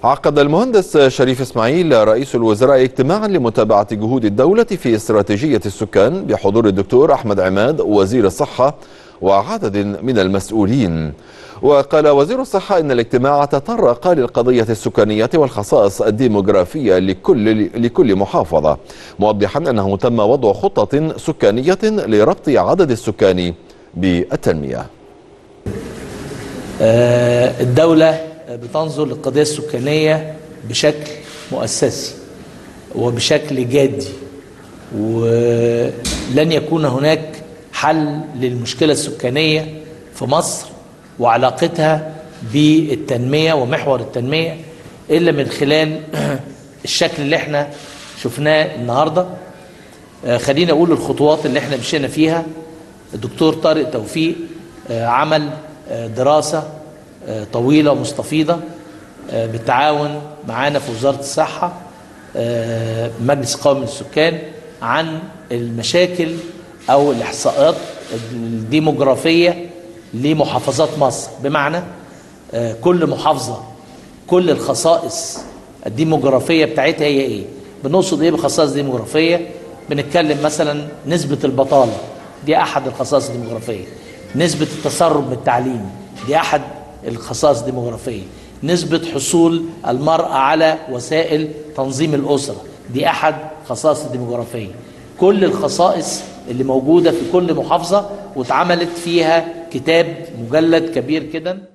عقد المهندس شريف اسماعيل رئيس الوزراء اجتماعا لمتابعة جهود الدولة في استراتيجية السكان بحضور الدكتور أحمد عماد وزير الصحة وعدد من المسؤولين وقال وزير الصحة إن الاجتماع تطرق للقضية السكانية والخصائص الديموغرافية لكل, لكل محافظة موضحا أنه تم وضع خطة سكانية لربط عدد السكان بالتنمية الدولة بتنظر للقضية السكانية بشكل مؤسسي وبشكل جادي ولن يكون هناك حل للمشكلة السكانية في مصر وعلاقتها بالتنمية ومحور التنمية إلا من خلال الشكل اللي احنا شفناه النهاردة خلينا أقول الخطوات اللي احنا مشينا فيها الدكتور طارق توفيق عمل دراسة طويلة ومستفيضة بالتعاون معانا في وزارة الصحة مجلس قومي للسكان عن المشاكل أو الإحصاءات الديموغرافية لمحافظات مصر بمعنى كل محافظة كل الخصائص الديموغرافية بتاعتها هي إيه بنقصد إيه بخصائص ديموغرافية بنتكلم مثلا نسبة البطالة دي أحد الخصائص الديموغرافية نسبة التسرب من التعليم دي أحد الخصائص الديموغرافية نسبة حصول المرأة على وسائل تنظيم الأسرة دي أحد خصائص الديموغرافية كل الخصائص اللي موجودة في كل محافظة واتعملت فيها كتاب مجلد كبير كده